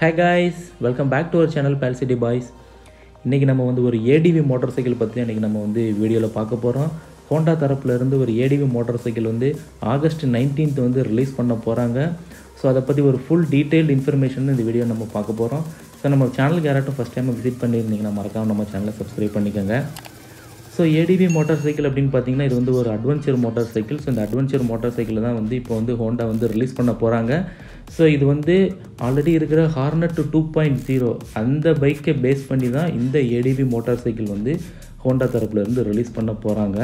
hi guys welcome back to our channel பேல் city boys இன்றைக்கி நம்ம வந்து ஒரு ஏடிவி மோட்டார் சைக்கிள் பற்றி இன்றைக்கி நம்ம வந்து வீடியோவில் பார்க்க போகிறோம் ஹோண்டா தரப்புல இருந்து ஒரு ஏடிவி மோட்டார் சைக்கிள் வந்து ஆகஸ்ட் நைன்டீன்த் வந்து ரிலீஸ் பண்ண போகிறாங்க ஸோ அதை பற்றி ஒரு ஃபுல் டீட்டெயில்டு இன்ஃபர்மேஷன் இந்த வீடியோ நம்ம பார்க்க போகிறோம் ஸோ நம்ம சேனலுக்கு யாராட்டும் ஃபஸ்ட் டைம் விசிட் பண்ணியிருந்தீங்கன்னா மறக்காம நம்ம சேனலை சப்ஸ்கிரைப் பண்ணிக்கோங்க ஸோ ஏடிவி மோட்டார் சைக்கிள் அப்படின்னு பார்த்தீங்கன்னா இது வந்து ஒரு அட்வென்ச்சர் மோட்டார் சைக்கிள் ஸோ இந்த அட்வென்ச்சர் மோட்டார் சைக்கிள் தான் வந்து இப்போ வந்து ஹோண்டா வந்து ரிலீஸ் பண்ண போகிறாங்க ஸோ இது வந்து ஆல்ரெடி இருக்கிற ஹார்னட் டூ பாயிண்ட் ஜீரோ அந்த பைக்கை பேஸ் பண்ணி தான் இந்த ஏடிவி மோட்டார் சைக்கிள் வந்து ஹோண்டா தரப்புலேருந்து ரிலீஸ் பண்ண போகிறாங்க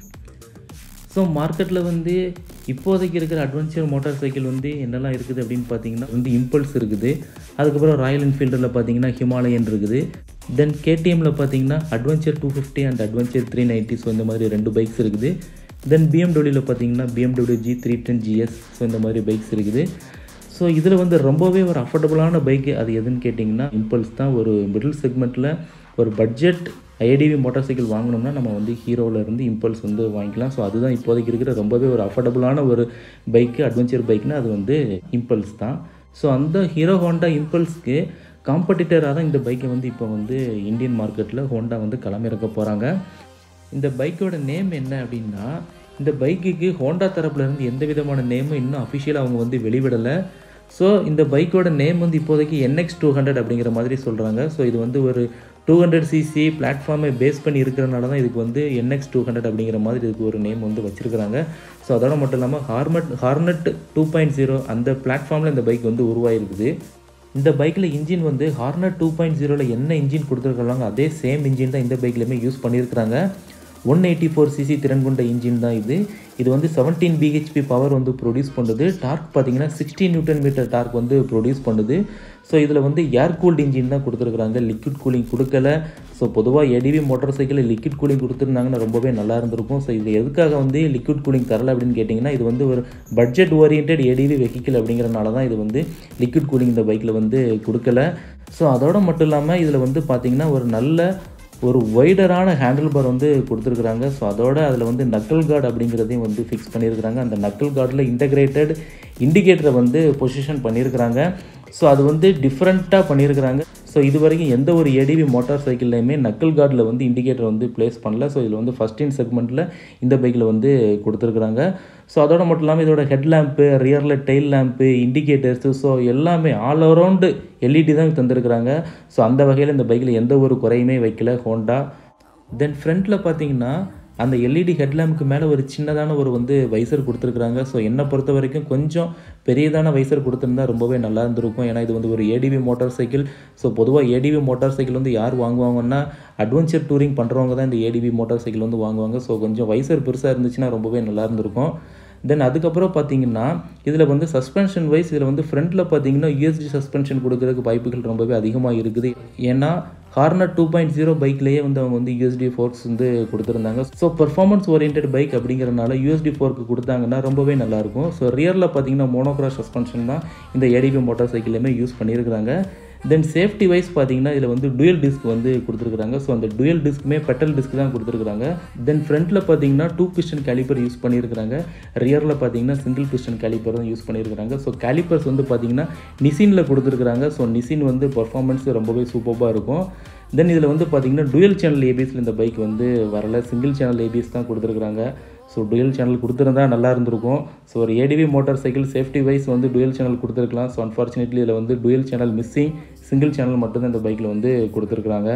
ஸோ மார்க்கெட்டில் வந்து இப்போதைக்கு இருக்கிற அட்வென்ச்சர் மோட்டார் சைக்கிள் வந்து என்னெல்லாம் இருக்குது அப்படின்னு பார்த்தீங்கன்னா வந்து இம்பல்ஸ் இருக்குது அதுக்கப்புறம் ராயல் என்ஃபீல்டில் பார்த்தீங்கன்னா ஹிமாலயன் இருக்குது தென் கேடிஎம்மில் பார்த்தீங்கன்னா adventure two fifty and adventure three ninety so இந்த மாதிரி ரெண்டு பைக்ஸ் இருக்குது தென் பிஎம்டபிள்யூவில் பார்த்தீங்கன்னா BMW G three ten GS so இந்த மாதிரி பைக்ஸ் இருக்குது ஸோ இதில் வந்து ரொம்பவே ஒரு அஃபோர்டபுளான பைக்கு அது எதுன்னு கேட்டிங்கன்னா இம்பல்ஸ் தான் ஒரு மிடில் செக்மெண்ட்டில் ஒரு பட்ஜெட் ஐடிவி மோட்டார் சைக்கிள் வாங்கினோம்னா நம்ம வந்து ஹீரோவில் இருந்து இம்பல்ஸ் வந்து வாங்கிக்கலாம் ஸோ அதுதான் இப்போதைக்கு இருக்கிற ரொம்பவே ஒரு அஃபோர்டபுளான ஒரு பைக்கு அட்வென்ச்சர் பைக்னா அது வந்து இம்பல்ஸ் தான் ஸோ அந்த ஹீரோ ஹோண்டா இம்பல்ஸ்க்கு காம்படிட்டராக தான் இந்த பைக்கை வந்து இப்போ வந்து இந்தியன் மார்க்கெட்டில் ஹோண்டா வந்து களமிறக்க போகிறாங்க இந்த பைக்கோட நேம் என்ன அப்படின்னா இந்த பைக்குக்கு ஹோண்டா தரப்புலேருந்து எந்த விதமான நேமும் இன்னும் அஃபிஷியலாக அவங்க வந்து வெளிவிடலை ஸோ இந்த பைக்கோட நேம் வந்து இப்போதைக்கு என்எக்ஸ் டூ ஹண்ட்ரட் அப்படிங்கிற மாதிரி சொல்கிறாங்க ஸோ இது வந்து ஒரு டூ ஹண்ட்ரட் சிசி பிளாட்ஃபார்மை பேஸ் பண்ணி இருக்கிறனால தான் இதுக்கு வந்து என்எக்ஸ் டூ ஹண்ட்ரட் அப்படிங்கிற மாதிரி இதுக்கு ஒரு நேம் வந்து வச்சுருக்கிறாங்க ஸோ அதோட மட்டும் இல்லாமல் ஹார்மட் ஹார்னட் டூ பாயிண்ட் ஜீரோ அந்த பிளாட்ஃபார்மில் இந்த பைக் வந்து உருவாயிருக்குது இந்த பைக்கில் இன்ஜின் வந்து ஹார்னர் டூ பாயிண்ட் ஜீரோவில் என்ன இன்ஜின் கொடுத்துருக்காங்க அதே சேம் இன்ஜின் தான் இந்த பைக்லையுமே யூஸ் பண்ணியிருக்கிறாங்க ஒன் எயிட்டி ஃபோர் சிசி திறன் கொண்ட இன்ஜின் தான் இது இது வந்து செவன்டீன் பிஹெச்பி பவர் வந்து ப்ரொடியூஸ் பண்ணுது டார்க் பார்த்தீங்கன்னா சிக்ஸ்டீன் நியூட்டன் மீட்டர் டார்க் வந்து ப்ரொடியூஸ் பண்ணுது ஸோ இதில் வந்து ஏர் கூல்டு இன்ஜின் தான் கொடுத்துருக்குறாங்க லிக்விட் கூலிங் கொடுக்கல ஸோ பொதுவாக எடிவி மோட்டார் சைக்கிளில் லிக்விட் கூலிங் கொடுத்துருந்தாங்கன்னா ரொம்பவே நல்லா இருந்திருக்கும் ஸோ இது எதுக்காக வந்து லிக்விட் கூலிங் தரல அப்படின்னு கேட்டிங்கன்னா இது வந்து ஒரு பட்ஜெட் ஓரியன்ட் எடிவி வெஹிக்கிள் அப்படிங்கிறனால தான் இது வந்து லிக்விட் கூலிங் இந்த பைக்கில் வந்து கொடுக்கல ஸோ அதோட மட்டும் இல்லாமல் இதில் வந்து பார்த்திங்கன்னா ஒரு நல்ல ஒரு ஒய்டரான ஹேண்டில் பார் வந்து கொடுத்துருக்குறாங்க ஸோ அதோட அதில் வந்து நக்கல் கார்டு அப்படிங்கிறதையும் வந்து ஃபிக்ஸ் பண்ணியிருக்கிறாங்க அந்த நக்கல் கார்டில் இன்டகிரேட்டட் இண்டிகேட்டரை வந்து பொசிஷன் பண்ணியிருக்கிறாங்க ஸோ அது வந்து டிஃப்ரெண்ட்டாக பண்ணியிருக்கிறாங்க ஸோ இது வரைக்கும் எந்த ஒரு ஏடிவி மோட்டார் சைக்கிள்லையுமே நக்கல் கார்டில் வந்து இண்டிகேட்டர் வந்து ப்ளேஸ் பண்ணல ஸோ இதில் வந்து ஃபஸ்ட் இன் செக்மெண்ட்டில் இந்த பைக்கில் வந்து கொடுத்துருக்குறாங்க ஸோ அதோட மட்டும் இல்லாமல் இதோட ஹெட் லேம்ப்பு ரியரில் டெயில் லேம்ப்பு இண்டிகேட்டர்ஸு ஸோ எல்லாமே ஆல் அரவுண்டு எல்இடி தான் தந்திருக்கிறாங்க ஸோ அந்த வகையில் இந்த பைக்கில் எந்த ஒரு குறையுமே வைக்கல ஹோண்டா தென் ஃப்ரண்ட்டில் பார்த்தீங்கன்னா அந்த எல்இடி ஹெட்லாம்புக்கு மேலே ஒரு சின்னதான ஒரு வந்து வைசர் கொடுத்துருக்குறாங்க ஸோ என்னை பொறுத்த வரைக்கும் கொஞ்சம் பெரியதான வைசர் கொடுத்துருந்தா ரொம்பவே நல்லா இருந்திருக்கும் ஏன்னா இது வந்து ஒரு ஏடிவி மோட்டார் சைக்கிள் ஸோ பொதுவாக ஏடிவி மோட்டார் சைக்கிள் வந்து யார் வாங்குவாங்கன்னா அட்வென்ச்சர் டூரிங் பண்ணுறவங்க தான் இந்த ஏடிவி மோட்டார் சைக்கிள் வந்து வாங்குவாங்க ஸோ கொஞ்சம் வைசர் பெருசாக இருந்துச்சுன்னா ரொம்பவே நல்லா இருந்திருக்கும் தென் அதுக்கப்புறம் பார்த்தீங்கன்னா இதில் வந்து சஸ்பென்ஷன் வைஸ் இதில் வந்து ஃப்ரண்ட்டில் பார்த்தீங்கன்னா யூஎஸ்டி சஸ்பென்ஷன் கொடுக்கறதுக்கு வாய்ப்புகள் ரொம்பவே அதிகமாக இருக்குது ஏன்னா ஹார்னர் டூ பாயிண்ட் ஜீரோ பைக்லேயே வந்து அவங்க வந்து யூஎஸ்டி ஃபோர்க்ஸ் வந்து கொடுத்துருந்தாங்க ஸோ பெர்ஃபார்மன்ஸ் ஓரியன்ட் பைக் அப்படிங்கிறனால யூஎஸ்டி ஃபோர்க்கு கொடுத்தாங்கன்னா ரொம்பவே நல்லாயிருக்கும் ஸோ ரியரில் பார்த்தீங்கன்னா மோனோக்ராஸ் சஸ்பென்ஷன் தான் இந்த ஏடிவி மோட்டார் சைக்கிளையுமே யூஸ் பண்ணியிருக்கிறாங்க தென் சேஃப்டி வைஸ் பார்த்தீங்கன்னா இதில் வந்து டுயல் டிஸ்க் வந்து கொடுத்துருக்குறாங்க ஸோ அந்த டுயல் டிஸ்க்குமே பெட்டல் டிஸ்க் தான் கொடுத்துருக்குறாங்க தென் ஃப்ரண்ட்டில் பார்த்தீங்கன்னா டூ பிஸ்டன் கேலிப்பர் யூஸ் பண்ணியிருக்கிறாங்க ரியரில் பார்த்தீங்கன்னா சிங்கிள் பிஸ்டன் கேலிப்பர் தான் யூஸ் பண்ணியிருக்கிறாங்க ஸோ கேலிப்பர்ஸ் வந்து பார்த்தீங்கன்னா நிசினில் கொடுத்துருக்குறாங்க ஸோ நிசின் வந்து பர்ஃபார்மன்ஸ் ரொம்பவே சூப்பராக இருக்கும் தென் இதில் வந்து பார்த்தீங்கன்னா டுயல் சேனல் ஏபிஎஸ்ல இந்த பைக் வந்து வரல சிங்கிள் சேனல் ஏபிஎஸ் தான் கொடுத்துருக்குறாங்க ஸோ டுயல் சேனல் கொடுத்துருந்தா நல்லா இருந்திருக்கும் ஸோ ஒரு ADV motorcycle safety wise வந்து டுயல் சேனல் கொடுத்துருக்கலாம் ஸோ அன்ஃபார்ச்சுனேட்லி இதில் வந்து dual channel missing single channel மட்டும்தான் இந்த பைக்கில் வந்து கொடுத்துருக்குறாங்க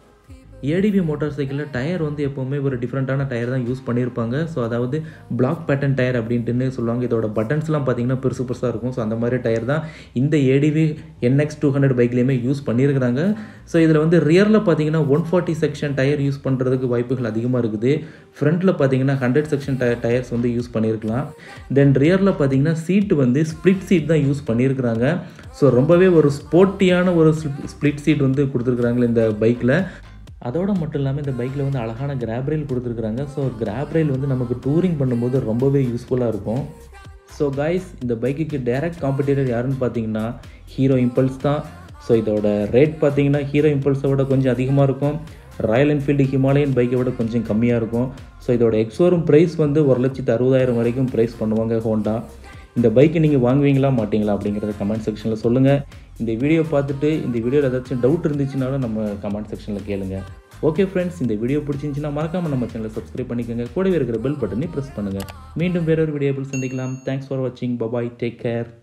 ஏடிவி மோட்டார் சைக்கிளில் டயர் வந்து எப்போவுமே ஒரு டிஃப்ரெண்ட்டான டயர் தான் யூஸ் பண்ணியிருப்பாங்க ஸோ அதாவது பிளாக் பேட்டன் டயர் அப்படின்ட்டுன்னு சொல்லுவாங்க இதோட பட்டன்ஸ்லாம் பார்த்தீங்கன்னா பெருசு பெருசாக இருக்கும் ஸோ அந்த மாதிரி டயர் தான் இந்த ஏடிவி என்எக்ஸ் டூ ஹண்ட்ரட் பைக்லேயுமே யூஸ் பண்ணியிருக்கிறாங்க ஸோ இதில் வந்து ரியரில் பார்த்தீங்கன்னா one forty section tyre use பண்ணுறதுக்கு வாய்ப்புகள் அதிகமாக இருக்குது ஃப்ரண்ட்டில் பார்த்தீங்கன்னா ஹண்ட்ரட் செக்ஷன் டயர் டயர்ஸ் வந்து யூஸ் பண்ணியிருக்கலாம் தென் ரியரில் பார்த்தீங்கன்னா சீட்டு வந்து ஸ்ப்ளிட் சீட் தான் யூஸ் பண்ணியிருக்கிறாங்க ஸோ ரொம்பவே ஒரு ஸ்போர்ட்டியான ஒரு ஸ்ப்ளிட் சீட் வந்து கொடுத்துருக்குறாங்க இந்த பைக்கில் அதோட மட்டும் இல்லாமல் இந்த பைக்கில் வந்து அழகான கிராப் ரயில் கொடுத்துருக்குறாங்க ஸோ கிராப் ரயில் வந்து நமக்கு டூரிங் பண்ணும்போது ரொம்பவே யூஸ்ஃபுல்லாக இருக்கும் ஸோ காய்ஸ் இந்த பைக்குக்கு டைரக்ட் காம்படிட்டர் யாருன்னு பார்த்தீங்கன்னா ஹீரோ இம்பல்ஸ் தான் ஸோ இதோட ரேட் பார்த்தீங்கன்னா ஹீரோ இம்பல்ஸை விட கொஞ்சம் அதிகமாக இருக்கும் ராயல் என்ஃபீல்டு ஹிமாலயன் பைக்கை விட கொஞ்சம் கம்மியாக இருக்கும் ஸோ இதோட எக்ஸோரும் ப்ரைஸ் வந்து ஒரு லட்சத்து அறுபதாயிரம் வரைக்கும் ப்ரைஸ் பண்ணுவாங்க ஹோண்டா இந்த பைக்கை நீங்கள் வாங்குவீங்களா மாட்டீங்களா அப்படிங்கிறத கமெண்ட் செக்ஷனில் சொல்லுங்கள் இந்த வீடியோ பார்த்துட்டு இந்த வீடியோவில் ஏதாச்சும் டவுட் இருந்துச்சுனாலும் நம்ம கமெண்ட் செக்ஷனில் கேளுங்க ஓகே ஃப்ரெண்ட்ஸ் இந்த வீடியோ பிடிச்சிருந்துச்சுன்னா மறக்காமல் நம்ம சேனலை சப்ஸ்கிரைப் பண்ணிக்கோங்க கூடவே இருக்கிற பெல் பட்டனை ப்ரெஸ் பண்ணுங்கள் மீண்டும் வேறொரு வீடியோவில் சந்திக்கலாம் தேங்க்ஸ் ஃபார் வாட்சிங் பபாய் டேக் கேர்